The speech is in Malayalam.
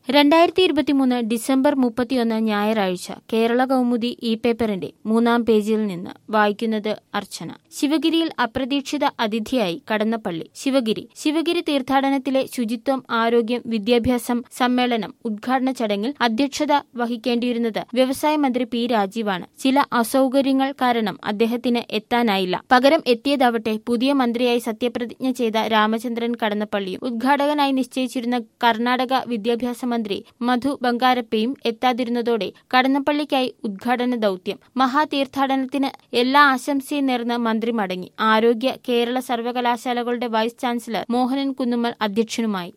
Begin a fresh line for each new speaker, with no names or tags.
രണ്ടായിരത്തി ഇരുപത്തിമൂന്ന് ഡിസംബർ മുപ്പത്തിയൊന്ന് ഞായറാഴ്ച കേരള കൗമുദി ഇ പേപ്പറിന്റെ മൂന്നാം പേജിൽ നിന്ന് വായിക്കുന്നത് അർച്ചന ശിവഗിരിയിൽ അപ്രതീക്ഷിത അതിഥിയായി കടന്നപ്പള്ളി ശിവഗിരി ശിവഗിരി തീർത്ഥാടനത്തിലെ ശുചിത്വം ആരോഗ്യം വിദ്യാഭ്യാസം സമ്മേളനം ഉദ്ഘാടന ചടങ്ങിൽ അധ്യക്ഷത വഹിക്കേണ്ടിയിരുന്നത് വ്യവസായ മന്ത്രി പി രാജീവാണ് ചില അസൌകര്യങ്ങൾ കാരണം അദ്ദേഹത്തിന് എത്താനായില്ല പകരം എത്തിയതാവട്ടെ പുതിയ മന്ത്രിയായി സത്യപ്രതിജ്ഞ ചെയ്ത രാമചന്ദ്രൻ കടന്നപ്പള്ളിയും ഉദ്ഘാടകനായി നിശ്ചയിച്ചിരുന്ന കർണാടക വിദ്യാഭ്യാസ മന്ത്രി മധു ബംഗാരപ്പയും എത്താതിരുന്നതോടെ കടന്നപ്പള്ളിക്കായി ഉദ്ഘാടന ദൌത്യം മഹാതീർത്ഥാടനത്തിന് എല്ലാ ആശംസയും നേർന്ന് മന്ത്രി മടങ്ങി ആരോഗ്യ കേരള സർവകലാശാലകളുടെ വൈസ് ചാൻസലർ മോഹനൻ കുന്നുമ്മൽ അധ്യക്ഷനുമായി